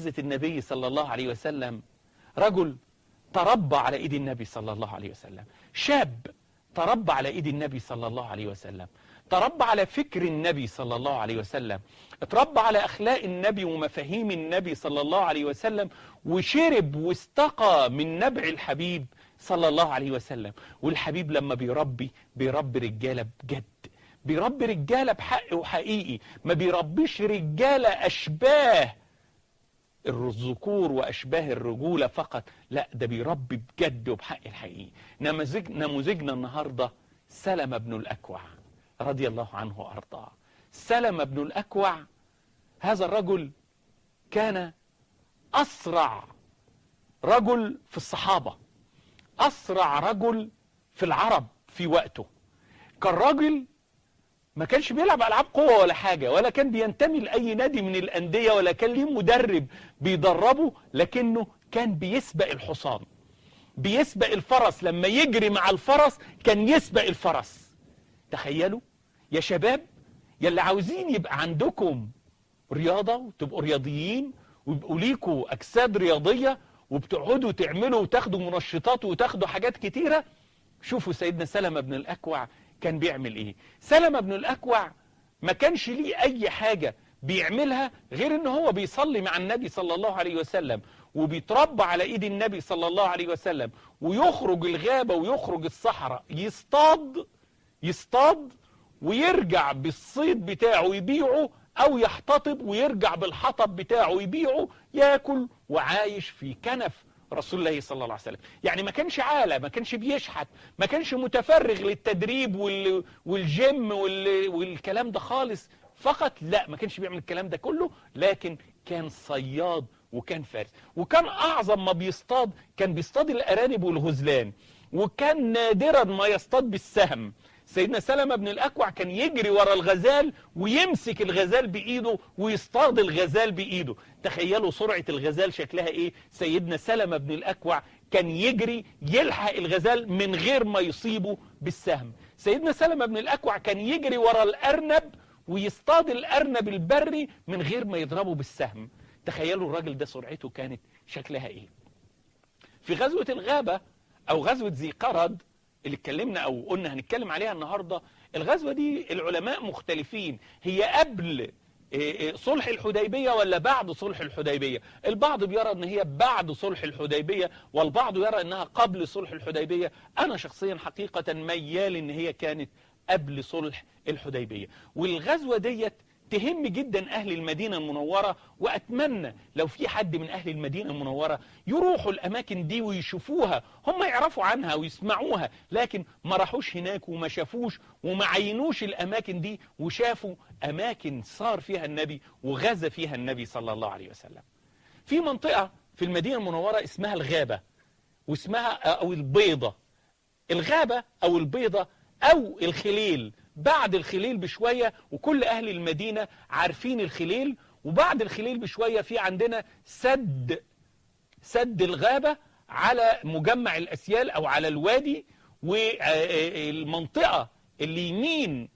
معجزة النبي صلى الله عليه وسلم رجل تربى على ايد النبي صلى الله عليه وسلم شاب تربى على ايد النبي صلى الله عليه وسلم تربى على فكر النبي صلى الله عليه وسلم اتربى على اخلاق النبي ومفاهيم النبي صلى الله عليه وسلم وشرب واستقى من نبع الحبيب صلى الله عليه وسلم والحبيب لما بيربي بيربي رجاله بجد بيربي رجاله بحق وحقيقي ما بيربيش رجاله اشباه الذكور واشباه الرجوله فقط لا ده بيربي بجد وبحق الحقيقي نموذج نموذجنا النهارده سلمة بن الاكوع رضي الله عنه وارضاه سلمة بن الاكوع هذا الرجل كان اسرع رجل في الصحابه اسرع رجل في العرب في وقته كان راجل ما كانش بيلعب العاب قوه ولا حاجه ولا كان بينتمي لاي نادي من الانديه ولا كان ليه مدرب بيدربه لكنه كان بيسبق الحصان بيسبق الفرس لما يجري مع الفرس كان يسبق الفرس تخيلوا يا شباب يا اللي عاوزين يبقى عندكم رياضه وتبقوا رياضيين ويبقوا ليكوا اجساد رياضيه وبتقعدوا تعملوا وتاخدوا منشطات وتاخدوا حاجات كتيره شوفوا سيدنا سلمة بن الأكوع كان بيعمل ايه سلمة بن الأكوع ما كانش ليه أي حاجة بيعملها غير ان هو بيصلي مع النبي صلى الله عليه وسلم وبيتربى على ايد النبي صلى الله عليه وسلم ويخرج الغابة ويخرج الصحراء يصطاد يصطاد ويرجع بالصيد بتاعه يبيعه او يحتطب ويرجع بالحطب بتاعه يبيعه ياكل وعايش في كنف رسول الله صلى الله عليه وسلم يعني ما كانش عالة ما كانش بيشحت ما كانش متفرغ للتدريب وال... والجيم وال... والكلام ده خالص فقط لا ما كانش بيعمل الكلام ده كله لكن كان صياد وكان فارس وكان اعظم ما بيصطاد كان بيصطاد الارانب والغزلان وكان نادرا ما يصطاد بالسهم سيدنا سلمة بن الأكوع كان يجري ورا الغزال ويمسك الغزال بإيده ويصطاد الغزال بإيده تخيلوا سرعة الغزال شكلها إيه سيدنا سلمة بن الأكوع كان يجري يلحق الغزال من غير ما يصيبه بالسهم سيدنا سلمة بن الأكوع كان يجري ورا الأرنب ويصطاد الأرنب البري من غير ما يضربه بالسهم تخيلوا الراجل ده سرعته كانت شكلها إيه في غزوة الغابة أو غزوة ذي قرد اللي اتكلمنا او قلنا هنتكلم عليها النهارده الغزوه دي العلماء مختلفين هي قبل صلح الحديبيه ولا بعد صلح الحديبيه البعض بيرى ان هي بعد صلح الحديبيه والبعض يرى انها قبل صلح الحديبيه انا شخصيا حقيقه ميال ان هي كانت قبل صلح الحديبيه والغزوه ديت تهم جدا أهل المدينة المنورة وأتمنى لو في حد من أهل المدينة المنورة يروحوا الأماكن دي ويشوفوها هم يعرفوا عنها ويسمعوها لكن ما راحوش هناك وما شافوش وما عينوش الأماكن دي وشافوا أماكن صار فيها النبي وغزا فيها النبي صلى الله عليه وسلم في منطقة في المدينة المنورة اسمها الغابة واسمها أو البيضة الغابة أو البيضة أو الخليل بعد الخليل بشوية وكل أهل المدينة عارفين الخليل وبعد الخليل بشوية في عندنا سد سد الغابة على مجمع الأسيال أو على الوادي والمنطقة اللي يمين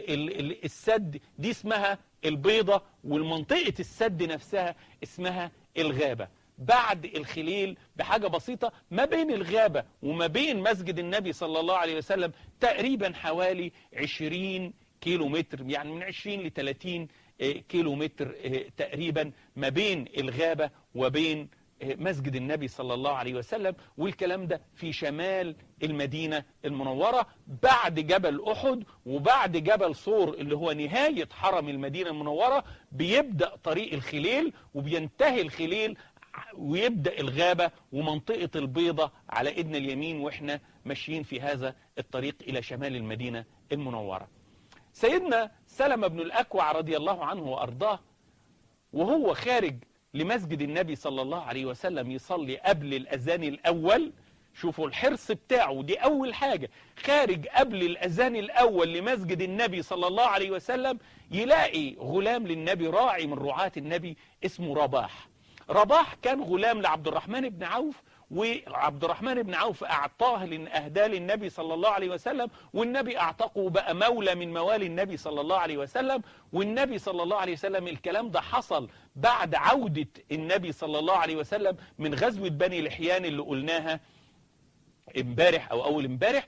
السد دي اسمها البيضة والمنطقة السد نفسها اسمها الغابة بعد الخليل بحاجة بسيطة ما بين الغابة وما بين مسجد النبي صلى الله عليه وسلم تقريبا حوالي 20 كيلو متر يعني من 20 ل 30 كيلو متر تقريبا ما بين الغابة وبين مسجد النبي صلى الله عليه وسلم والكلام ده في شمال المدينة المنورة بعد جبل أحد وبعد جبل صور اللي هو نهاية حرم المدينة المنورة بيبدأ طريق الخليل وبينتهي الخليل ويبدأ الغابة ومنطقة البيضة على إيدنا اليمين وإحنا ماشيين في هذا الطريق إلى شمال المدينة المنورة سيدنا سلمة بن الأكوع رضي الله عنه وأرضاه وهو خارج لمسجد النبي صلى الله عليه وسلم يصلي قبل الأذان الأول شوفوا الحرص بتاعه دي أول حاجة خارج قبل الأذان الأول لمسجد النبي صلى الله عليه وسلم يلاقي غلام للنبي راعي من رعاة النبي اسمه رباح رباح كان غلام لعبد الرحمن بن عوف وعبد الرحمن بن عوف أعطاه أهداه للنبي صلى الله عليه وسلم والنبي أعتقه بقى مولى من موالي النبي صلى الله عليه وسلم والنبي صلى الله عليه وسلم الكلام ده حصل بعد عودة النبي صلى الله عليه وسلم من غزوة بني لحيان اللي قلناها امبارح او اول امبارح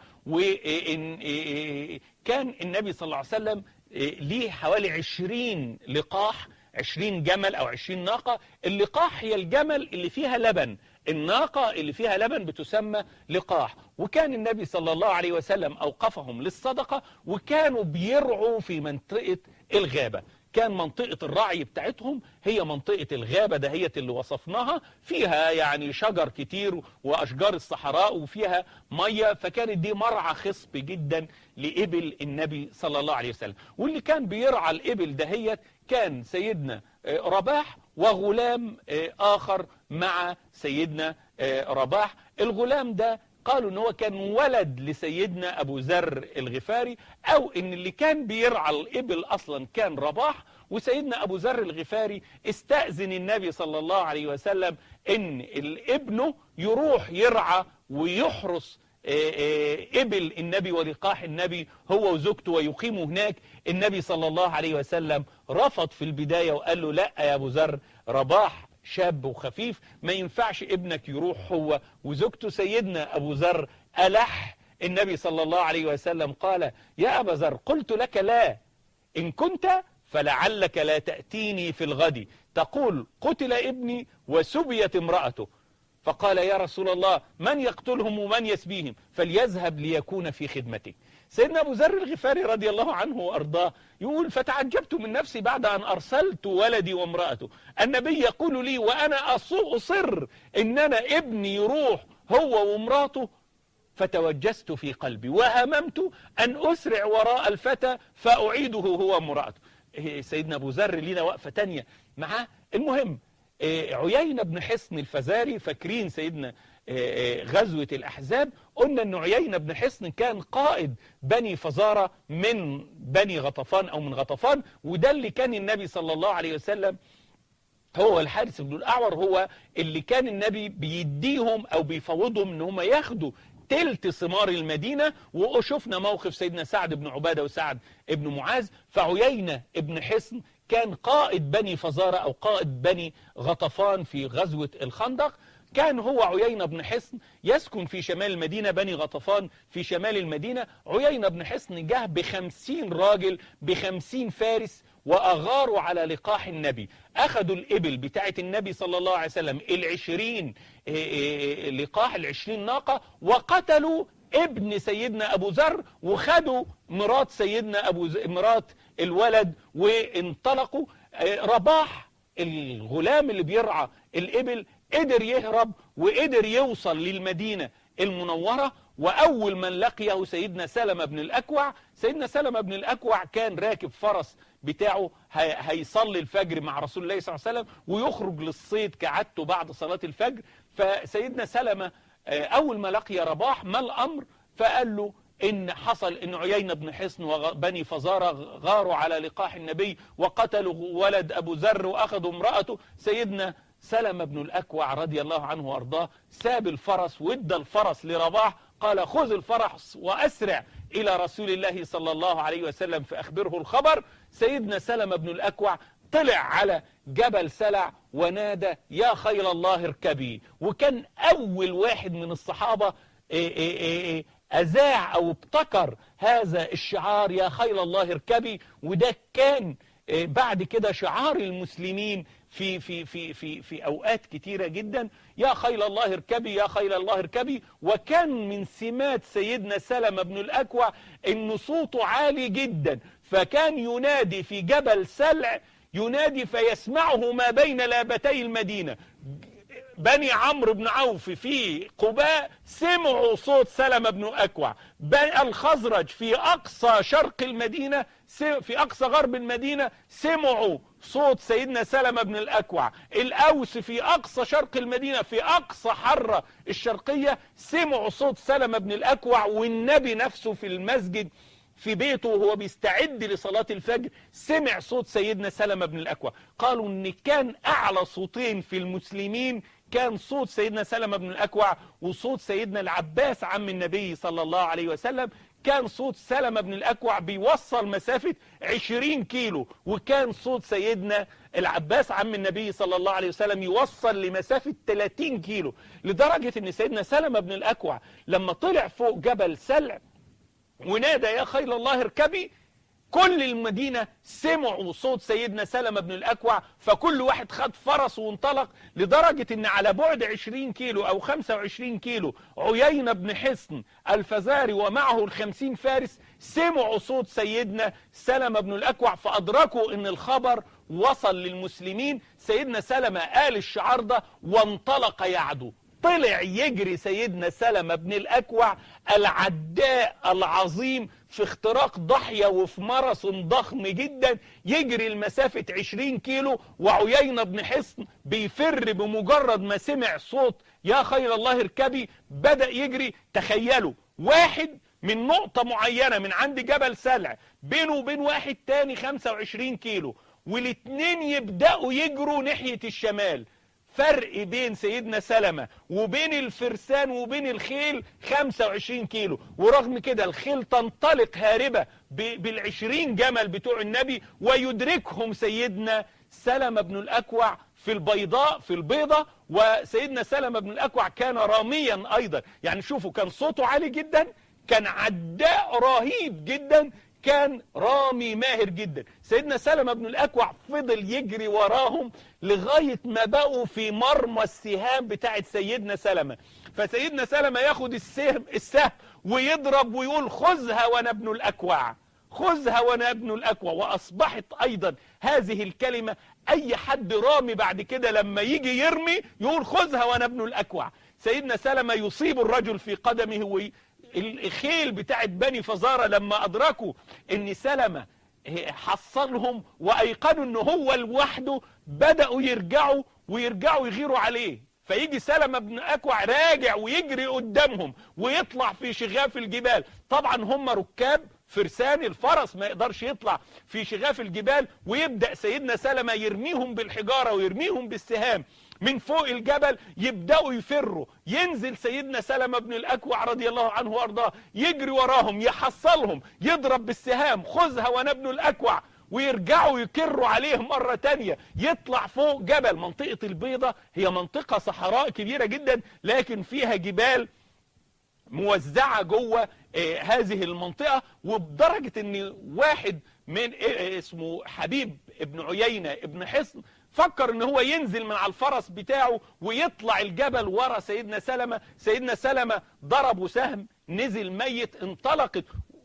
وكان النبي صلى الله عليه وسلم ليه حوالي عشرين لقاح عشرين جمل او عشرين ناقة اللقاح هي الجمل اللي فيها لبن الناقة اللي فيها لبن بتسمى لقاح وكان النبي صلى الله عليه وسلم أوقفهم للصدقة وكانوا بيرعوا في منطقة الغابة كان منطقة الرعي بتاعتهم هي منطقة الغابة دهية اللي وصفناها فيها يعني شجر كتير وأشجار الصحراء وفيها مية فكانت دي مرعى خصب جدا لإبل النبي صلى الله عليه وسلم واللي كان بيرعى الإبل دهيت كان سيدنا رباح وغلام آخر مع سيدنا رباح الغلام ده قالوا ان هو كان ولد لسيدنا ابو ذر الغفاري او ان اللي كان بيرعى الابل اصلا كان رباح وسيدنا ابو ذر الغفاري استأذن النبي صلى الله عليه وسلم ان ابنه يروح يرعى ويحرس ابل النبي ولقاح النبي هو وزوجته ويقيموا هناك النبي صلى الله عليه وسلم رفض في البداية وقال له لا يا ابو ذر رباح شاب وخفيف ما ينفعش ابنك يروح هو وزوجته سيدنا أبو ذر ألح النبي صلى الله عليه وسلم قال يا أبا ذر قلت لك لا إن كنت فلعلك لا تأتيني في الغد تقول قتل ابني وسبيت امرأته فقال يا رسول الله من يقتلهم ومن يسبيهم فليذهب ليكون في خدمتك سيدنا أبو ذر الغفاري رضي الله عنه وأرضاه يقول فتعجبت من نفسي بعد أن أرسلت ولدي وامرأته النبي يقول لي وأنا أصر إن أنا ابني يروح هو وامراته فتوجست في قلبي وهممت أن أسرع وراء الفتى فأعيده هو وامرأته سيدنا أبو ذر لينا وقفة تانية معاه المهم عيينة بن حصن الفزاري فاكرين سيدنا غزوة الأحزاب قلنا أن عيينة بن حصن كان قائد بني فزارة من بني غطفان أو من غطفان وده اللي كان النبي صلى الله عليه وسلم هو الحارس بن الأعور هو اللي كان النبي بيديهم أو بيفوضهم أن هم ياخدوا تلت ثمار المدينة وشفنا موقف سيدنا سعد بن عبادة وسعد بن معاذ فعيينة بن حصن كان قائد بني فزارة أو قائد بني غطفان في غزوة الخندق كان هو عيينة بن حصن يسكن في شمال المدينة بني غطفان في شمال المدينة عيينة بن حصن جه بخمسين راجل بخمسين فارس وأغاروا على لقاح النبي أخذوا الإبل بتاعة النبي صلى الله عليه وسلم العشرين لقاح العشرين ناقة وقتلوا ابن سيدنا أبو ذر وخدوا مرات سيدنا أبو ز... مرات الولد وانطلقوا رباح الغلام اللي بيرعى الإبل قدر يهرب وقدر يوصل للمدينة المنورة وأول من لقيه سيدنا سلمة بن الأكوع سيدنا سلمة بن الأكوع كان راكب فرس بتاعه هيصلي الفجر مع رسول الله صلى الله عليه وسلم ويخرج للصيد كعادته بعد صلاة الفجر فسيدنا سلمة أول ما لقي رباح ما الأمر فقال له إن حصل إن عيينة بن حصن وبني فزارة غاروا على لقاح النبي وقتلوا ولد أبو ذر وأخذوا امرأته سيدنا سلمة بن الأكوع رضي الله عنه وأرضاه ساب الفرس وادى الفرس لرباح قال خذ الفرس وأسرع إلى رسول الله صلى الله عليه وسلم فأخبره الخبر سيدنا سلمة بن الأكوع طلع على جبل سلع ونادى يا خيل الله اركبي وكان أول واحد من الصحابة أذاع أو ابتكر هذا الشعار يا خيل الله اركبي وده كان بعد كده شعار المسلمين في في في في في اوقات كتيره جدا يا خيل الله اركبي يا خيل الله اركبي وكان من سمات سيدنا سلمة بن الاكوع ان صوته عالي جدا فكان ينادي في جبل سلع ينادي فيسمعه ما بين لابتي المدينه بني عمرو بن عوف في قباء سمعوا صوت سلمة بن أكوع الخزرج في أقصى شرق المدينة في أقصى غرب المدينة سمعوا صوت سيدنا سلمة بن الأكوع الأوس في أقصى شرق المدينة في أقصى حرة الشرقية سمعوا صوت سلمة بن الأكوع والنبي نفسه في المسجد في بيته وهو بيستعد لصلاة الفجر سمع صوت سيدنا سلمة بن الأكوع قالوا ان كان أعلى صوتين في المسلمين كان صوت سيدنا سلمة بن الأكوع وصوت سيدنا العباس عم النبي صلى الله عليه وسلم كان صوت سلمة بن الأكوع بيوصل مسافة 20 كيلو وكان صوت سيدنا العباس عم النبي صلى الله عليه وسلم يوصل لمسافة 30 كيلو لدرجة ان سيدنا سلمة بن الأكوع لما طلع فوق جبل سلع ونادى يا خيل الله اركبي كل المدينة سمعوا صوت سيدنا سلمة بن الأكوع فكل واحد خد فرس وانطلق لدرجة ان على بعد 20 كيلو او 25 كيلو عيينة بن حصن الفزاري ومعه الخمسين فارس سمعوا صوت سيدنا سلمة بن الأكوع فأدركوا ان الخبر وصل للمسلمين سيدنا سلمة قال الشعار ده وانطلق يعدو طلع يجري سيدنا سلمة بن الأكوع العداء العظيم في اختراق ضحية وفي ماراثون ضخم جدا يجري المسافة 20 كيلو وعيينة بن حصن بيفر بمجرد ما سمع صوت يا خير الله اركبي بدأ يجري تخيلوا واحد من نقطة معينة من عند جبل سلع بينه وبين واحد تاني 25 كيلو والاتنين يبدأوا يجروا ناحية الشمال فرق بين سيدنا سلمة وبين الفرسان وبين الخيل 25 كيلو ورغم كده الخيل تنطلق هاربة بالعشرين جمل بتوع النبي ويدركهم سيدنا سلمة بن الأكوع في البيضاء في البيضة وسيدنا سلمة بن الأكوع كان راميا أيضا يعني شوفوا كان صوته عالي جدا كان عداء رهيب جدا كان رامي ماهر جدا سيدنا سلمة بن الأكوع فضل يجري وراهم لغاية ما بقوا في مرمى السهام بتاعت سيدنا سلمة فسيدنا سلمة ياخد السهم, السهم ويضرب ويقول خذها وانا ابن الأكوع خذها وانا ابن الأكوع وأصبحت أيضا هذه الكلمة أي حد رامي بعد كده لما يجي يرمي يقول خذها وانا ابن الأكوع سيدنا سلمة يصيب الرجل في قدمه الخيل بتاعت بني فزارة لما أدركوا ان سلمة حصلهم وأيقنوا ان هو لوحده بدأوا يرجعوا ويرجعوا يغيروا عليه فيجي سلمة بن أكوع راجع ويجري قدامهم ويطلع في شغاف الجبال طبعا هم ركاب فرسان الفرس ما يقدرش يطلع في شغاف الجبال ويبدأ سيدنا سلمة يرميهم بالحجارة ويرميهم بالسهام من فوق الجبل يبدأوا يفروا ينزل سيدنا سلمة بن الأكوع رضي الله عنه وارضاه يجري وراهم يحصلهم يضرب بالسهام خذها وانا ابن الأكوع ويرجعوا يكروا عليهم مرة تانية يطلع فوق جبل منطقة البيضة هي منطقة صحراء كبيرة جدا لكن فيها جبال موزعة جوه آه هذه المنطقة وبدرجة ان واحد من آه اسمه حبيب ابن عيينة ابن حصن فكر ان هو ينزل من على الفرس بتاعه ويطلع الجبل ورا سيدنا سلمة سيدنا سلمة ضربه سهم نزل ميت انطلقت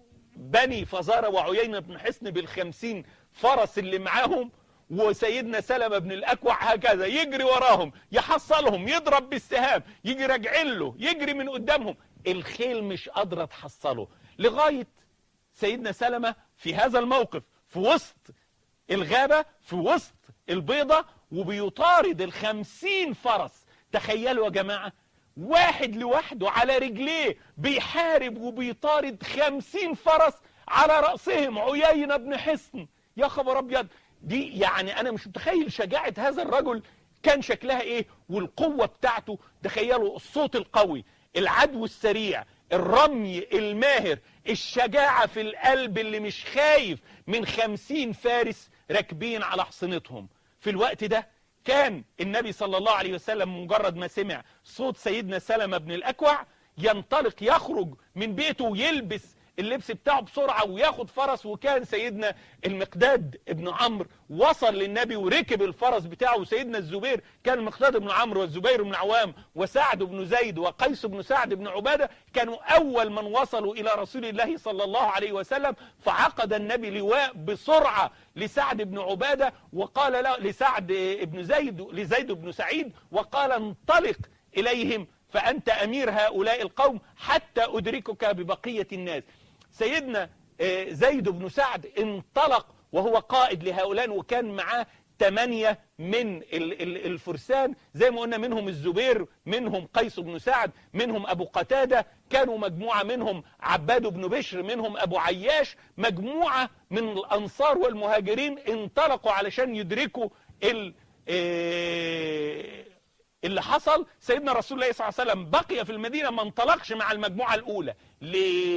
بني فزارة وعيينة بن حصن بالخمسين فرس اللي معاهم وسيدنا سلمة بن الأكوع هكذا يجري وراهم يحصلهم يضرب بالسهام يجي راجعين له يجري من قدامهم الخيل مش قادرة تحصله لغاية سيدنا سلمة في هذا الموقف في وسط الغابة في وسط البيضة وبيطارد الخمسين فرس تخيلوا يا جماعة واحد لوحده على رجليه بيحارب وبيطارد خمسين فرس على رأسهم عيينة بن حصن يا خبر أبيض دي يعني أنا مش متخيل شجاعة هذا الرجل كان شكلها إيه والقوة بتاعته تخيلوا الصوت القوي العدو السريع الرمي الماهر الشجاعة في القلب اللي مش خايف من خمسين فارس راكبين على حصنتهم في الوقت ده كان النبي صلى الله عليه وسلم مجرد ما سمع صوت سيدنا سلمة بن الأكوع ينطلق يخرج من بيته ويلبس اللبس بتاعه بسرعة وياخد فرس وكان سيدنا المقداد ابن عمرو وصل للنبي وركب الفرس بتاعه وسيدنا الزبير كان المقداد بن عمرو والزبير بن عوام وسعد بن زيد وقيس بن سعد بن عبادة كانوا أول من وصلوا إلى رسول الله صلى الله عليه وسلم فعقد النبي لواء بسرعة لسعد بن عبادة وقال له لسعد بن زيد لزيد بن سعيد وقال انطلق إليهم فأنت أمير هؤلاء القوم حتى أدركك ببقية الناس سيدنا زيد بن سعد انطلق وهو قائد لهؤلاء وكان معاه ثمانية من الفرسان زي ما قلنا منهم الزبير منهم قيس بن سعد منهم أبو قتادة كانوا مجموعة منهم عباد بن بشر منهم أبو عياش مجموعة من الأنصار والمهاجرين انطلقوا علشان يدركوا اللي حصل سيدنا رسول الله صلى الله عليه وسلم بقي في المدينة ما انطلقش مع المجموعة الأولى ليه؟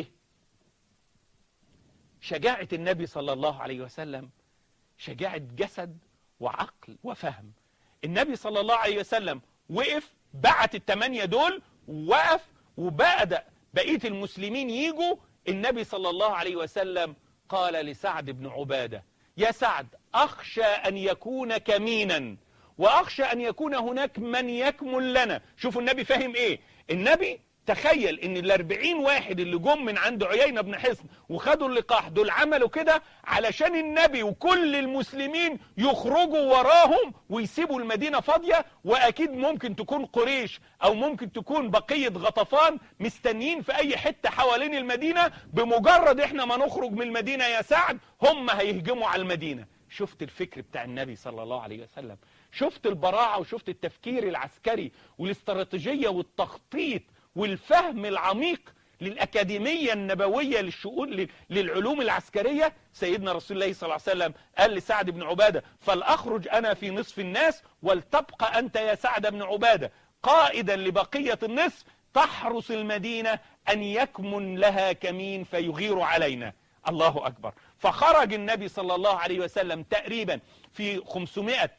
شجاعة النبي صلى الله عليه وسلم شجاعة جسد وعقل وفهم النبي صلى الله عليه وسلم وقف بعت التمانية دول وقف وبدأ بقية المسلمين يجوا النبي صلى الله عليه وسلم قال لسعد بن عبادة يا سعد أخشى أن يكون كمينا وأخشى أن يكون هناك من يكمل لنا شوفوا النبي فاهم إيه النبي تخيل ان الاربعين واحد اللي جم من عند عيينة بن حصن وخدوا اللقاح دول عملوا كده علشان النبي وكل المسلمين يخرجوا وراهم ويسيبوا المدينة فاضية واكيد ممكن تكون قريش او ممكن تكون بقية غطفان مستنيين في اي حتة حوالين المدينة بمجرد احنا ما نخرج من المدينة يا سعد هم هيهجموا على المدينة شفت الفكر بتاع النبي صلى الله عليه وسلم شفت البراعة وشفت التفكير العسكري والاستراتيجية والتخطيط والفهم العميق للأكاديمية النبوية للشؤون للعلوم العسكرية سيدنا رسول الله صلى الله عليه وسلم قال لسعد بن عبادة فلأخرج أنا في نصف الناس ولتبقى أنت يا سعد بن عبادة قائدا لبقية النصف تحرس المدينة أن يكمن لها كمين فيغير علينا الله أكبر فخرج النبي صلى الله عليه وسلم تقريبا في 500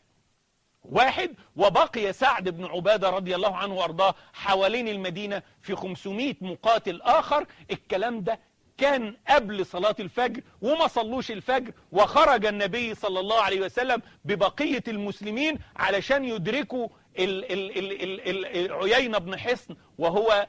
واحد وبقي سعد بن عبادة رضي الله عنه وارضاه حوالين المدينة في 500 مقاتل آخر الكلام ده كان قبل صلاة الفجر وما صلوش الفجر وخرج النبي صلى الله عليه وسلم ببقية المسلمين علشان يدركوا ال ال ال ال عيينة بن حصن وهو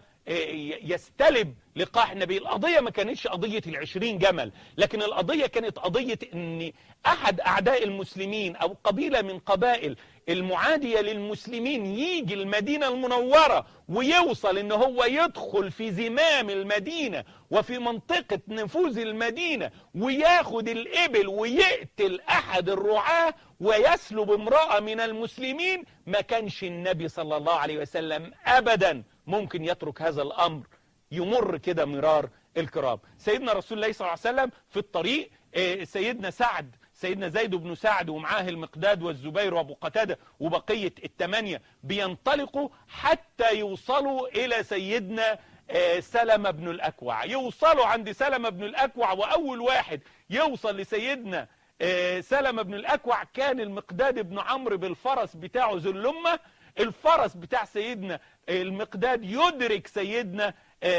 يستلب لقاح النبي القضية ما كانتش قضية العشرين جمل لكن القضية كانت قضية ان احد اعداء المسلمين او قبيلة من قبائل المعادية للمسلمين يجي المدينة المنورة ويوصل ان هو يدخل في زمام المدينة وفي منطقة نفوذ المدينة وياخد الابل ويقتل احد الرعاة ويسلب امرأة من المسلمين ما كانش النبي صلى الله عليه وسلم ابدا ممكن يترك هذا الامر يمر كده مرار الكرام سيدنا رسول الله صلى الله عليه وسلم في الطريق سيدنا سعد سيدنا زيد بن سعد ومعاه المقداد والزبير وابو قتاده وبقيه الثمانيه بينطلقوا حتى يوصلوا الى سيدنا سلمة بن الأكوع يوصلوا عند سلمة بن الأكوع وأول واحد يوصل لسيدنا سلمة بن الأكوع كان المقداد بن عمرو بالفرس بتاعه ذو اللمة الفرس بتاع سيدنا المقداد يدرك سيدنا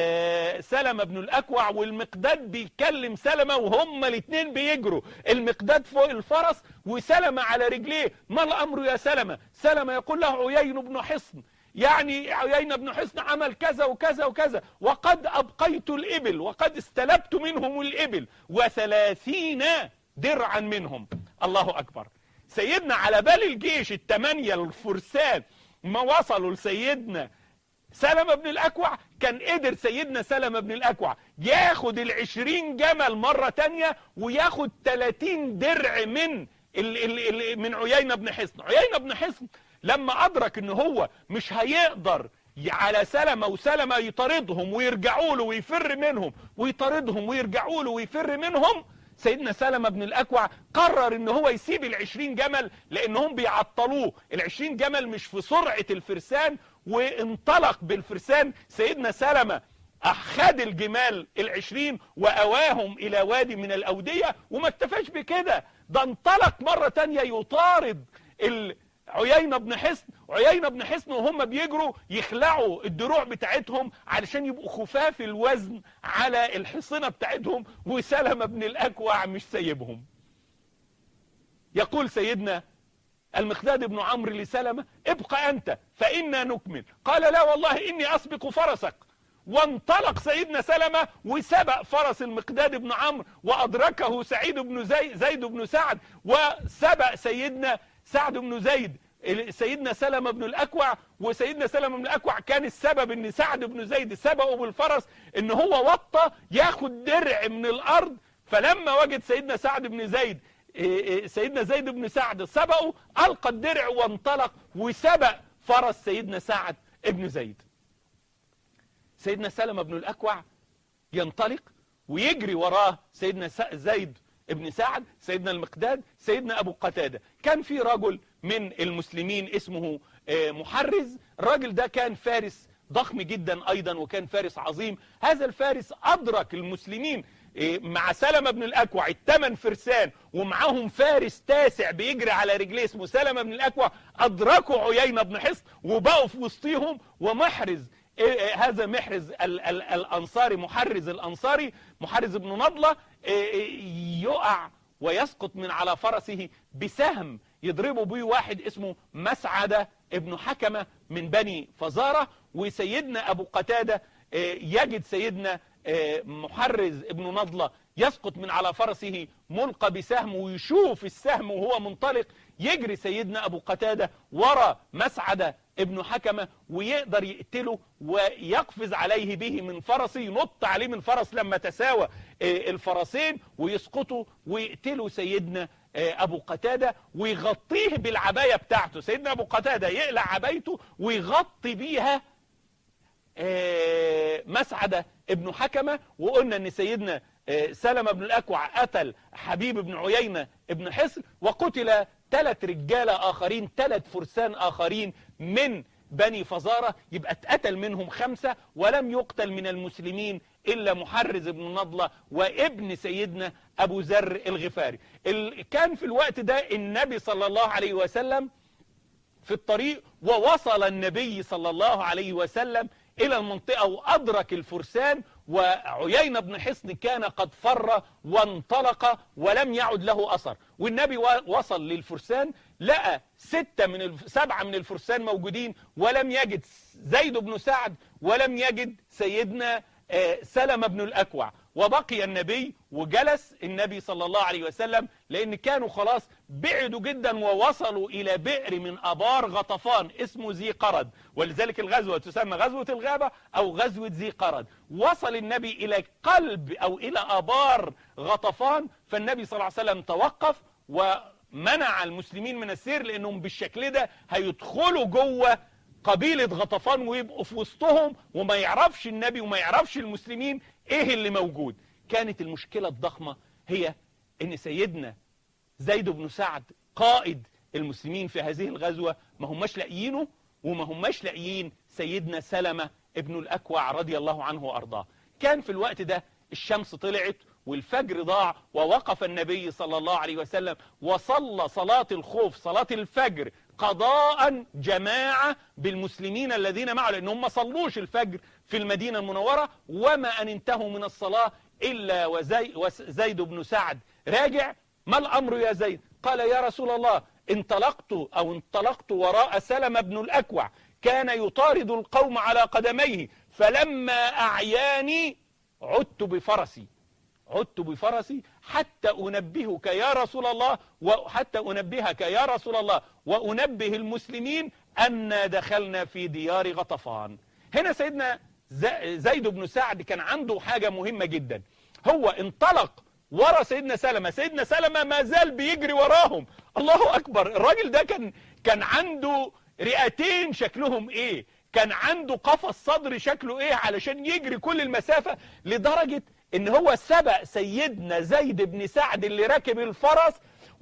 سلمة بن الأكوع والمقداد بيكلم سلمة وهما الاثنين بيجروا المقداد فوق الفرس وسلمة على رجليه ما الأمر يا سلمة سلمة يقول له عيين بن حصن يعني عيين بن حصن عمل كذا وكذا وكذا وقد أبقيت الإبل وقد استلبت منهم الإبل وثلاثين درعا منهم الله أكبر سيدنا على بال الجيش الثمانية الفرسان ما وصلوا لسيدنا سلمة بن الأكوع كان قدر سيدنا سلمة بن الأكوع ياخد العشرين جمل مرة تانية وياخد تلاتين درع من ال ال ال من عيينة بن حصن عيينة بن حصن لما أدرك ان هو مش هيقدر على سلمة وسلمة يطاردهم ويرجعوا له ويفر منهم ويطاردهم ويرجعوا له ويفر منهم سيدنا سلمة بن الأكوع قرر ان هو يسيب العشرين جمل لانهم بيعطلوه العشرين جمل مش في سرعة الفرسان وانطلق بالفرسان سيدنا سلمة أخذ الجمال العشرين وأواهم إلى وادي من الأودية وما اكتفاش بكده ده انطلق مرة تانية يطارد عيينة بن حصن عيينة بن حصن وهم بيجروا يخلعوا الدروع بتاعتهم علشان يبقوا خفاف الوزن على الحصنة بتاعتهم وسلمة بن الأكوع مش سايبهم يقول سيدنا المقداد بن عمرو لسلمة ابقى أنت فإنا نكمل قال لا والله إني أسبق فرسك وانطلق سيدنا سلمة وسبق فرس المقداد بن عمرو وأدركه سعيد بن زي زيد بن سعد وسبق سيدنا سعد بن زيد سيدنا سلمة بن الأكوع وسيدنا سلمة بن الأكوع كان السبب ان سعد بن زيد سبقه بالفرس ان هو وطى ياخد درع من الأرض فلما وجد سيدنا سعد بن زيد سيدنا زيد بن سعد سبقه ألقى الدرع وانطلق وسبق فرس سيدنا سعد بن زيد سيدنا سلمة بن الأكوع ينطلق ويجري وراه سيدنا زيد ابن سعد سيدنا المقداد سيدنا أبو قتادة كان في رجل من المسلمين اسمه آه، محرز الراجل ده كان فارس ضخم جدا ايضا وكان فارس عظيم هذا الفارس ادرك المسلمين إيه، مع سلمة بن الأكوع الثمان فرسان ومعاهم فارس تاسع بيجري على رجليه اسمه سلمة بن الأكوع أدركوا عيينة بن حصن وبقوا في وسطهم ومحرز إيه، إيه، هذا محرز ال ال الأنصاري محرز الأنصاري محرز بن نضلة يقع ويسقط من على فرسه بسهم يضربه بيه واحد اسمه مسعدة ابن حكمة من بني فزارة وسيدنا أبو قتادة يجد سيدنا محرز ابن نضلة يسقط من على فرسه ملقى بسهم ويشوف السهم وهو منطلق يجري سيدنا أبو قتادة ورا مسعدة ابن حكمة ويقدر يقتله ويقفز عليه به من فرسه ينط عليه من فرس لما تساوى الفرسين ويسقطوا ويقتلوا سيدنا أبو قتادة ويغطيه بالعباية بتاعته سيدنا أبو قتادة يقلع عبايته ويغطي بيها مسعدة ابن حكمة وقلنا ان سيدنا سلمة بن الأكوع قتل حبيب بن عيينة ابن حصن وقتل ثلاث رجالة آخرين ثلاث فرسان آخرين من بني فزارة يبقى اتقتل منهم خمسة ولم يقتل من المسلمين إلا محرز بن نضلة وابن سيدنا أبو ذر الغفاري كان في الوقت ده النبي صلى الله عليه وسلم في الطريق ووصل النبي صلى الله عليه وسلم إلى المنطقة وأدرك الفرسان وعيينة بن حصن كان قد فر وانطلق ولم يعد له أثر والنبي وصل للفرسان لقى ستة من الف... سبعة من الفرسان موجودين ولم يجد زيد بن سعد ولم يجد سيدنا سلمة بن الأكوع وبقي النبي وجلس النبي صلى الله عليه وسلم لأن كانوا خلاص بعدوا جدا ووصلوا إلى بئر من أبار غطفان اسمه ذي قرد ولذلك الغزوة تسمى غزوة الغابة أو غزوة ذي قرد وصل النبي إلى قلب أو إلى أبار غطفان فالنبي صلى الله عليه وسلم توقف ومنع المسلمين من السير لأنهم بالشكل ده هيدخلوا جوه قبيلة غطفان ويبقوا في وسطهم وما يعرفش النبي وما يعرفش المسلمين ايه اللي موجود كانت المشكلة الضخمة هي ان سيدنا زيد بن سعد قائد المسلمين في هذه الغزوة ما هماش لاقيينه وما هماش لاقيين سيدنا سلمة ابن الأكوع رضي الله عنه وأرضاه كان في الوقت ده الشمس طلعت والفجر ضاع ووقف النبي صلى الله عليه وسلم وصلى صلاة الخوف صلاة الفجر قضاء جماعة بالمسلمين الذين معه لأنهم ما صلوش الفجر في المدينة المنورة وما أن انتهوا من الصلاة إلا وزي وزيد بن سعد راجع ما الأمر يا زيد قال يا رسول الله انطلقت أو انطلقت وراء سلم بن الأكوع كان يطارد القوم على قدميه فلما أعياني عدت بفرسي عدت بفرسي حتى أنبهك يا رسول الله وحتى أنبهك يا رسول الله وأنبه المسلمين أن دخلنا في ديار غطفان هنا سيدنا زيد بن سعد كان عنده حاجة مهمة جدا هو انطلق ورا سيدنا سلمة سيدنا سلمة ما زال بيجري وراهم الله أكبر الراجل ده كان كان عنده رئتين شكلهم ايه كان عنده قفص صدر شكله ايه علشان يجري كل المسافة لدرجة ان هو سبق سيدنا زيد بن سعد اللي راكب الفرس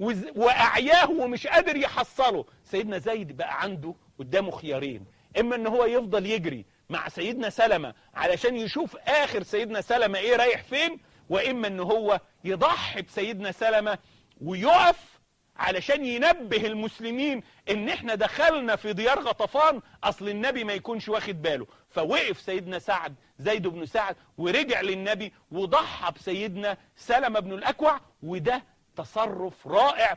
واعياه ومش قادر يحصله سيدنا زيد بقى عنده قدامه خيارين اما ان هو يفضل يجري مع سيدنا سلمة علشان يشوف اخر سيدنا سلمة ايه رايح فين واما ان هو يضحي بسيدنا سلمة ويقف علشان ينبه المسلمين ان احنا دخلنا في ديار غطفان اصل النبي ما يكونش واخد باله فوقف سيدنا سعد زيد بن سعد ورجع للنبي وضحى بسيدنا سلمة بن الاكوع وده تصرف رائع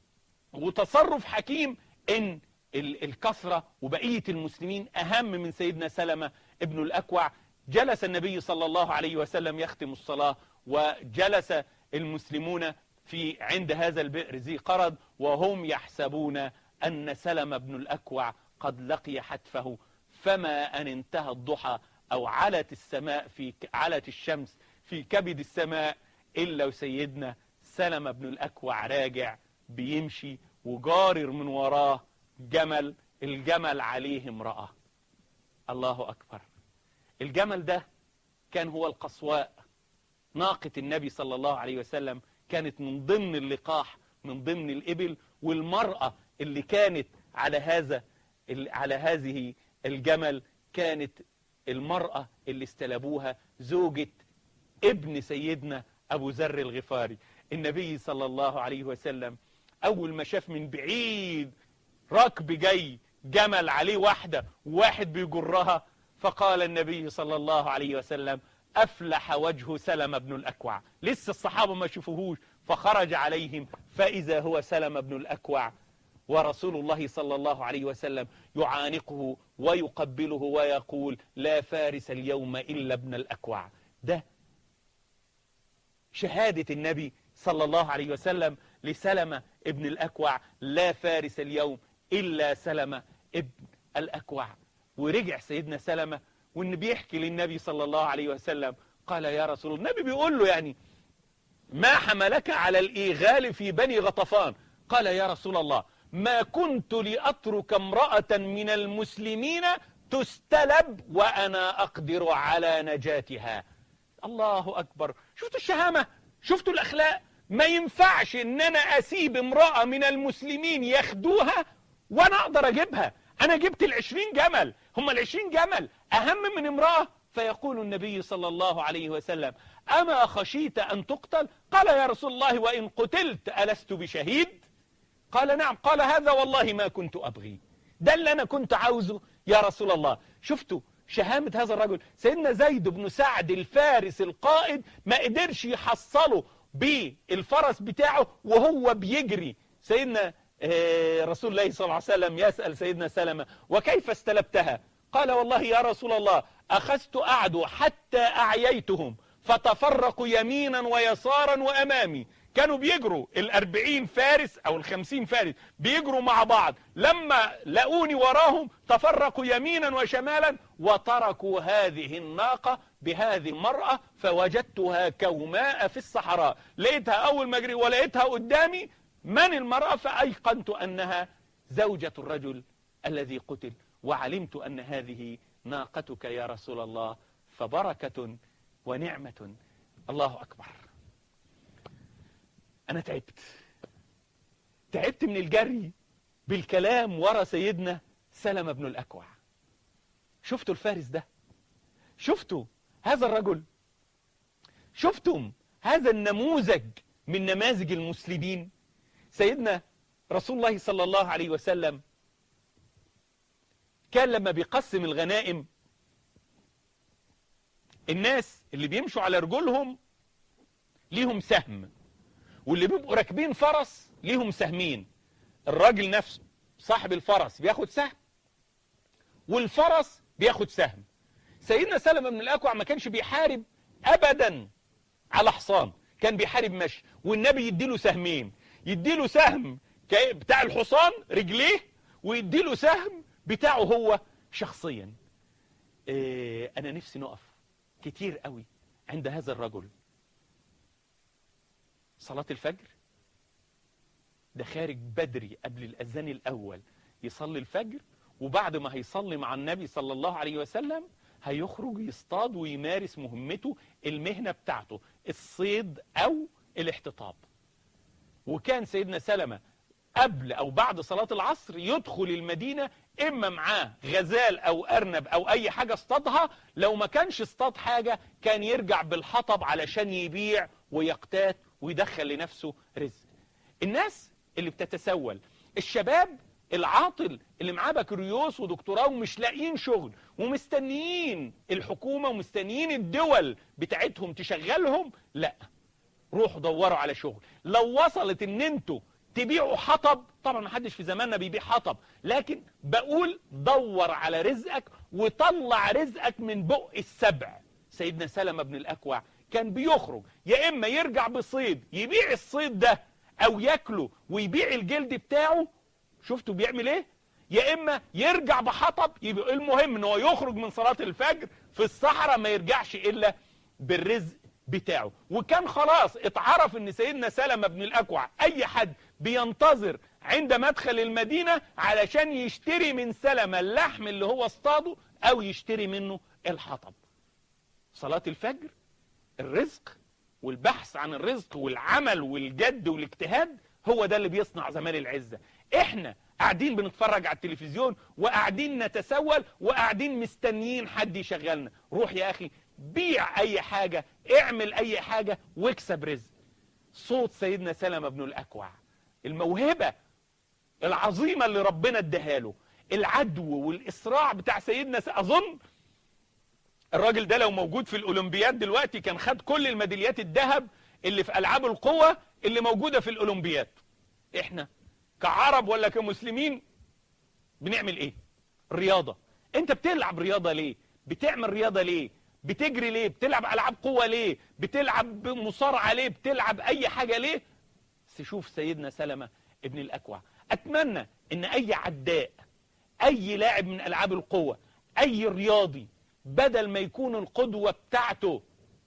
وتصرف حكيم ان الكثرة وبقية المسلمين اهم من سيدنا سلمة ابن الاكوع جلس النبي صلى الله عليه وسلم يختم الصلاة وجلس المسلمون في عند هذا البئر ذي قرد وهم يحسبون أن سلم بن الأكوع قد لقي حتفه فما أن انتهى الضحى أو علت السماء في علت الشمس في كبد السماء إلا وسيدنا سلم بن الأكوع راجع بيمشي وجارر من وراه جمل الجمل عليه امرأة الله أكبر الجمل ده كان هو القصواء ناقة النبي صلى الله عليه وسلم كانت من ضمن اللقاح من ضمن الإبل والمرأة اللي كانت على هذا على هذه الجمل كانت المرأة اللي استلبوها زوجة ابن سيدنا أبو ذر الغفاري النبي صلى الله عليه وسلم أول ما شاف من بعيد ركب جاي جمل عليه واحدة واحد بيجرها فقال النبي صلى الله عليه وسلم أفلح وجه سلم بن الأكوع لسه الصحابة ما شافوهوش فخرج عليهم فإذا هو سلم بن الأكوع ورسول الله صلى الله عليه وسلم يعانقه ويقبله ويقول لا فارس اليوم إلا ابن الأكوع ده شهادة النبي صلى الله عليه وسلم لسلمة ابن الأكوع لا فارس اليوم إلا سلمة ابن الأكوع ورجع سيدنا سلمة وإن بيحكي للنبي صلى الله عليه وسلم قال يا رسول الله النبي بيقول له يعني ما حملك على الإيغال في بني غطفان قال يا رسول الله ما كنت لأترك امرأة من المسلمين تستلب وأنا أقدر على نجاتها الله أكبر شفتوا الشهامة شفتوا الأخلاق ما ينفعش ان انا اسيب امرأة من المسلمين ياخدوها وانا اقدر اجيبها انا جبت العشرين جمل هم العشرين جمل اهم من امرأة فيقول النبي صلى الله عليه وسلم اما خشيت ان تقتل قال يا رسول الله وان قتلت ألست بشهيد قال نعم قال هذا والله ما كنت ابغي ده اللي انا كنت عاوزه يا رسول الله شفتوا شهامة هذا الرجل سيدنا زيد بن سعد الفارس القائد ما قدرش يحصله بالفرس بتاعه وهو بيجري سيدنا رسول الله صلى الله عليه وسلم يسأل سيدنا سلمة وكيف استلبتها قال والله يا رسول الله أخذت أعدو حتى أعييتهم فتفرقوا يمينا ويسارا وأمامي كانوا بيجروا الأربعين فارس أو الخمسين فارس بيجروا مع بعض لما لقوني وراهم تفرقوا يمينا وشمالا وتركوا هذه الناقة بهذه المرأة فوجدتها كوماء في الصحراء لقيتها أول ما أجري ولقيتها قدامي من المرأة فأيقنت أنها زوجة الرجل الذي قتل وعلمت أن هذه ناقتك يا رسول الله فبركة ونعمة الله أكبر أنا تعبت تعبت من الجري بالكلام ورا سيدنا سلمة بن الأكوع شفتوا الفارس ده شفتوا هذا الرجل شفتم هذا النموذج من نماذج المسلمين سيدنا رسول الله صلى الله عليه وسلم كان لما بيقسم الغنائم الناس اللي بيمشوا على رجلهم ليهم سهم واللي بيبقوا راكبين فرس ليهم سهمين الراجل نفسه صاحب الفرس بياخد سهم والفرس بياخد سهم سيدنا سلمة من الأكوع ما كانش بيحارب أبدا على حصان كان بيحارب مشي والنبي يديله سهمين يديله سهم بتاع الحصان رجليه ويديله سهم بتاعه هو شخصيا إيه أنا نفسي نقف كتير قوي عند هذا الرجل صلاة الفجر ده خارج بدري قبل الأذان الأول يصلي الفجر وبعد ما هيصلي مع النبي صلى الله عليه وسلم هيخرج يصطاد ويمارس مهمته المهنة بتاعته الصيد أو الاحتطاب وكان سيدنا سلمة قبل أو بعد صلاة العصر يدخل المدينة إما معاه غزال أو أرنب أو أي حاجة اصطادها لو ما كانش اصطاد حاجة كان يرجع بالحطب علشان يبيع ويقتات ويدخل لنفسه رزق الناس اللي بتتسول الشباب العاطل اللي معاه بكالوريوس ودكتوراه ومش لاقيين شغل ومستنيين الحكومة ومستنيين الدول بتاعتهم تشغلهم لا روحوا دوروا على شغل لو وصلت ان انتوا تبيعوا حطب طبعا ما حدش في زماننا بيبيع حطب لكن بقول دور على رزقك وطلع رزقك من بق السبع سيدنا سلمة بن الأكوع كان بيخرج يا إما يرجع بصيد يبيع الصيد ده أو ياكله ويبيع الجلد بتاعه شفتوا بيعمل ايه يا اما يرجع بحطب يبقى المهم ان هو يخرج من صلاة الفجر في الصحراء ما يرجعش الا بالرزق بتاعه وكان خلاص اتعرف ان سيدنا سلمة بن الاكوع اي حد بينتظر عند مدخل المدينة علشان يشتري من سلمة اللحم اللي هو اصطاده او يشتري منه الحطب صلاة الفجر الرزق والبحث عن الرزق والعمل والجد والاجتهاد هو ده اللي بيصنع زمان العزة احنا قاعدين بنتفرج على التلفزيون وقاعدين نتسول وقاعدين مستنيين حد يشغلنا روح يا اخي بيع اي حاجة اعمل اي حاجة واكسب رزق صوت سيدنا سلمة بن الاكوع الموهبة العظيمة اللي ربنا اداها له العدو والاسراع بتاع سيدنا س... اظن الراجل ده لو موجود في الاولمبياد دلوقتي كان خد كل الميداليات الذهب اللي في العاب القوة اللي موجودة في الاولمبياد احنا كعرب ولا كمسلمين بنعمل ايه رياضة انت بتلعب رياضة ليه بتعمل رياضة ليه بتجري ليه بتلعب العاب قوة ليه بتلعب مصارعة ليه بتلعب اي حاجة ليه تشوف سيدنا سلمة ابن الاكوع اتمنى ان اي عداء اي لاعب من العاب القوة اي رياضي بدل ما يكون القدوة بتاعته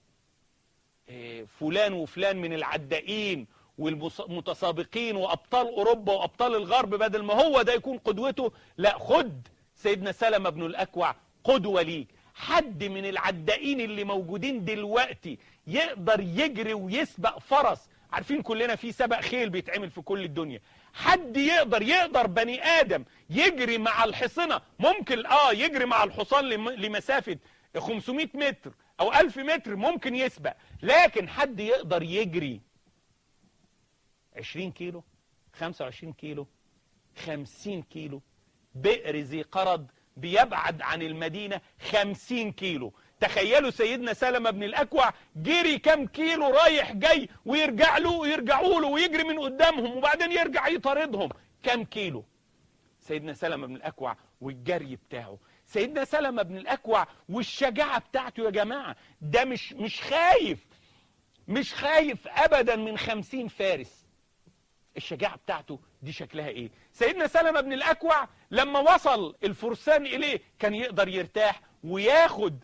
فلان وفلان من العدائين والمتسابقين وابطال اوروبا وابطال الغرب بدل ما هو ده يكون قدوته لا خد سيدنا سلمة بن الاكوع قدوة ليك حد من العدائين اللي موجودين دلوقتي يقدر يجري ويسبق فرس عارفين كلنا في سبق خيل بيتعمل في كل الدنيا حد يقدر يقدر بني ادم يجري مع الحصنة ممكن اه يجري مع الحصان لمسافة 500 متر او 1000 متر ممكن يسبق لكن حد يقدر يجري 20 كيلو 25 كيلو 50 كيلو بئر ذي قرض بيبعد عن المدينة 50 كيلو تخيلوا سيدنا سلمة بن الأكوع جري كم كيلو رايح جاي ويرجع له ويرجعوا له ويجري من قدامهم وبعدين يرجع يطاردهم كم كيلو سيدنا سلمة بن الأكوع والجري بتاعه سيدنا سلمة بن الأكوع والشجاعة بتاعته يا جماعة ده مش مش خايف مش خايف أبدا من خمسين فارس الشجاعة بتاعته دي شكلها ايه سيدنا سلمة بن الأكوع لما وصل الفرسان إليه كان يقدر يرتاح وياخد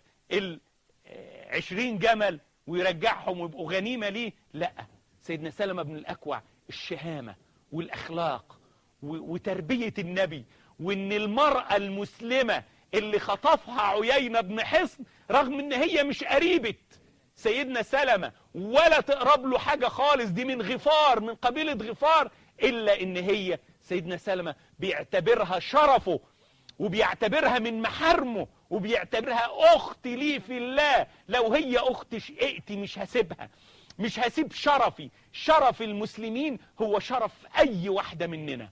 العشرين جمل ويرجعهم ويبقوا غنيمة ليه لا سيدنا سلمة بن الأكوع الشهامة والأخلاق وتربية النبي وان المرأة المسلمة اللي خطفها عيينة بن حصن رغم ان هي مش قريبة سيدنا سلمة ولا تقرب له حاجة خالص دي من غفار من قبيلة غفار إلا إن هي سيدنا سلمة بيعتبرها شرفه وبيعتبرها من محارمه وبيعتبرها أخت لي في الله لو هي أخت شقيقتي مش هسيبها مش هسيب شرفي شرف المسلمين هو شرف أي واحدة مننا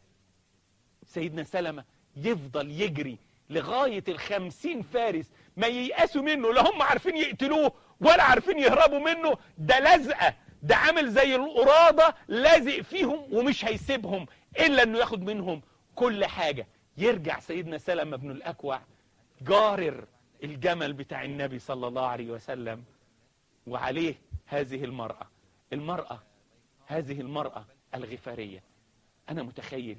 سيدنا سلمة يفضل يجري لغاية الخمسين فارس ما ييأسوا منه لا هم عارفين يقتلوه ولا عارفين يهربوا منه ده لزقة ده عامل زي القرادة لازق فيهم ومش هيسيبهم إلا أنه ياخد منهم كل حاجة يرجع سيدنا سلمة بن الأكوع جارر الجمل بتاع النبي صلى الله عليه وسلم وعليه هذه المرأة المرأة هذه المرأة الغفارية أنا متخيل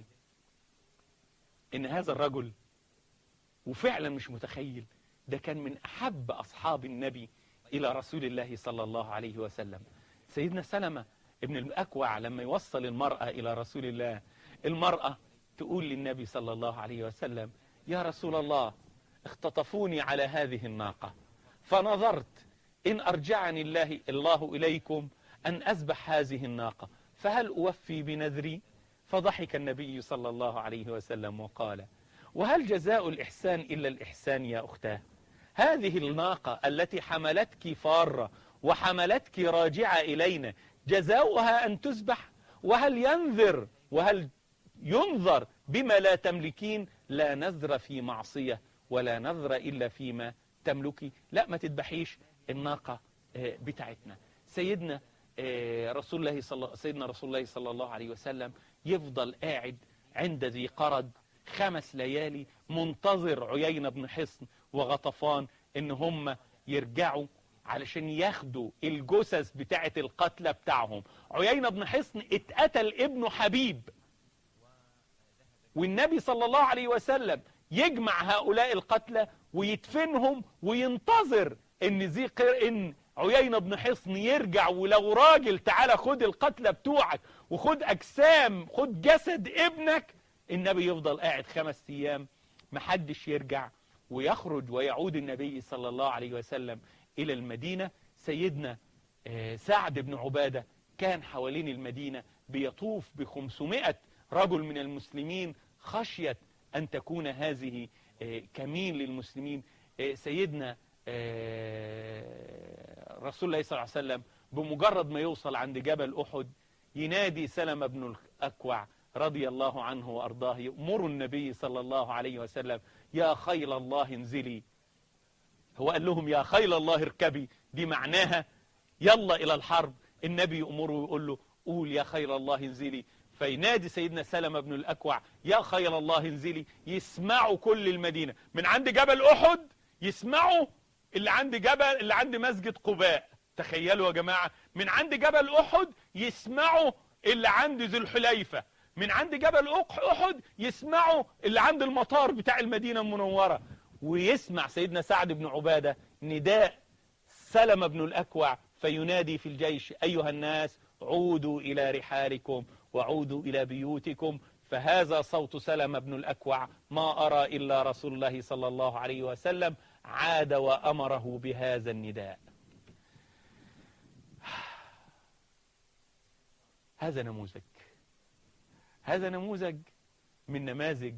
إن هذا الرجل وفعلا مش متخيل ده كان من أحب أصحاب النبي إلى رسول الله صلى الله عليه وسلم سيدنا سلمة ابن الأكوع لما يوصل المرأة إلى رسول الله المرأة تقول للنبي صلى الله عليه وسلم يا رسول الله اختطفوني على هذه الناقة فنظرت إن أرجعني الله, الله إليكم أن أذبح هذه الناقة فهل أوفي بنذري فضحك النبي صلى الله عليه وسلم وقال وهل جزاء الإحسان إلا الإحسان يا أختاه هذه الناقة التي حملتك فارة وحملتك راجعة إلينا جزاؤها أن تذبح وهل ينذر وهل ينظر بما لا تملكين لا نذر في معصية ولا نذر إلا فيما تملكي لا ما تذبحيش الناقة بتاعتنا سيدنا رسول الله صلى سيدنا رسول الله صلى الله عليه وسلم يفضل قاعد عند ذي قرد خمس ليالي منتظر عيينة بن حصن وغطفان ان هم يرجعوا علشان ياخدوا الجثث بتاعة القتلى بتاعهم عيينة بن حصن اتقتل ابنه حبيب والنبي صلى الله عليه وسلم يجمع هؤلاء القتلى ويدفنهم وينتظر ان ذي قر ان عيينة بن حصن يرجع ولو راجل تعالى خد القتلى بتوعك وخد اجسام خد جسد ابنك النبي يفضل قاعد خمس ايام محدش يرجع ويخرج ويعود النبي صلى الله عليه وسلم الى المدينة سيدنا سعد بن عبادة كان حوالين المدينة بيطوف بخمسمائة رجل من المسلمين خشية أن تكون هذه آه، كمين للمسلمين آه، سيدنا آه، رسول الله صلى الله عليه وسلم بمجرد ما يوصل عند جبل أحد ينادي سلم بن الأكوع رضي الله عنه وأرضاه يأمر النبي صلى الله عليه وسلم يا خيل الله انزلي هو قال لهم يا خيل الله اركبي دي معناها يلا إلى الحرب النبي يأمره ويقول له قول يا خيل الله انزلي فينادي سيدنا سلمة بن الأكوع يا خيل الله انزلي يسمعوا كل المدينة من عند جبل أحد يسمعوا اللي عند جبل اللي عند مسجد قباء تخيلوا يا جماعة من عند جبل أحد يسمعوا اللي عند ذو الحليفة من عند جبل أحد يسمعوا اللي عند المطار بتاع المدينة المنورة ويسمع سيدنا سعد بن عبادة نداء سلم بن الأكوع فينادي في الجيش أيها الناس عودوا إلى رحالكم وعودوا إلى بيوتكم فهذا صوت سلم بن الأكوع ما أرى إلا رسول الله صلى الله عليه وسلم عاد وأمره بهذا النداء هذا نموذج هذا نموذج من نماذج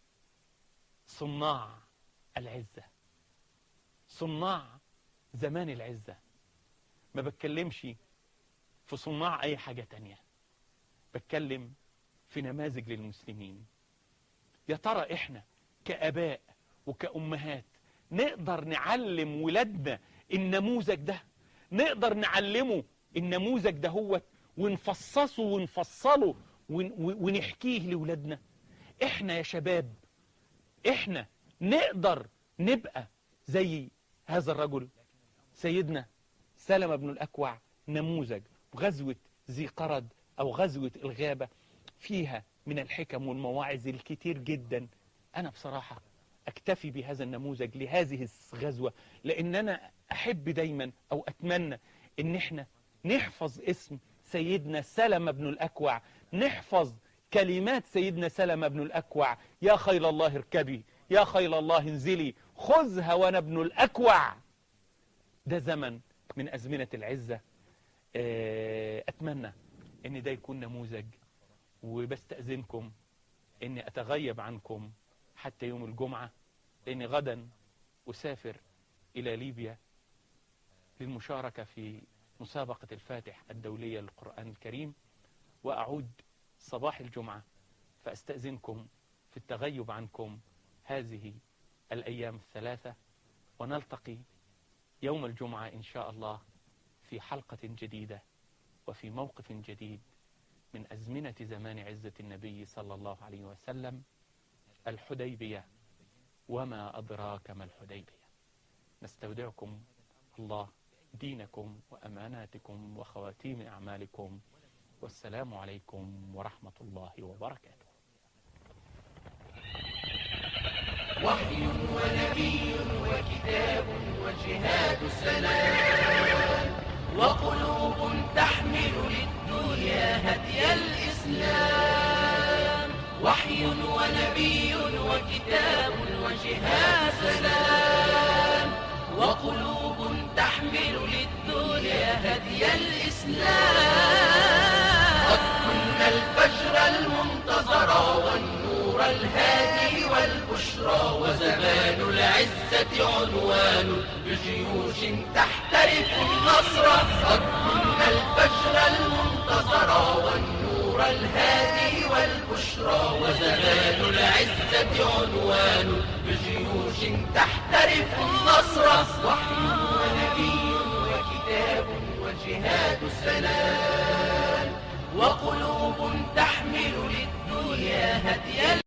صناع العزة صناع زمان العزة ما بتكلمش في صناع أي حاجة تانية بتكلم في نماذج للمسلمين يا ترى إحنا كأباء وكأمهات نقدر نعلم ولادنا النموذج ده نقدر نعلمه النموذج ده هو ونفصصه ونفصله ونحكيه لولادنا احنا يا شباب احنا نقدر نبقى زي هذا الرجل سيدنا سلمة بن الأكوع نموذج غزوة ذي قرد أو غزوة الغابة فيها من الحكم والمواعظ الكتير جدا أنا بصراحة أكتفي بهذا النموذج لهذه الغزوة لأن أنا أحب دايما أو أتمنى أن احنا نحفظ اسم سيدنا سلمة بن الأكوع نحفظ كلمات سيدنا سلمة بن الأكوع يا خيل الله اركبي يا خيل الله انزلي خذها وانا ابن الأكوع ده زمن من أزمنة العزة أتمنى أن ده يكون نموذج وبستأذنكم أني أتغيب عنكم حتى يوم الجمعة لأني غدا أسافر إلى ليبيا للمشاركة في مسابقة الفاتح الدولية للقرآن الكريم وأعود صباح الجمعة فأستأذنكم في التغيب عنكم هذه الأيام الثلاثة ونلتقي يوم الجمعة إن شاء الله في حلقة جديدة وفي موقف جديد من أزمنة زمان عزة النبي صلى الله عليه وسلم الحديبية وما أدراك ما الحديبية نستودعكم الله دينكم وأماناتكم وخواتيم أعمالكم والسلام عليكم ورحمة الله وبركاته وحي ونبي وكتاب وجهاد سلام وقلوب تحمل للدنيا هدي الإسلام وحي ونبي وكتاب وجهاد سلام وقلوب تحمل للدنيا هدي الإسلام قد كنا الفجر المنتظر والنور الهادي والبشرى وزمان العزة عنوان بجيوش تحترف النصر قد كنا الفجر المنتظر والنور الهادي والبشرى وزمان العزة عنوان بجيوش تحترف النصر وحي ونبي وكتاب وجهاد سلام وقلوب تحمل للدنيا هدي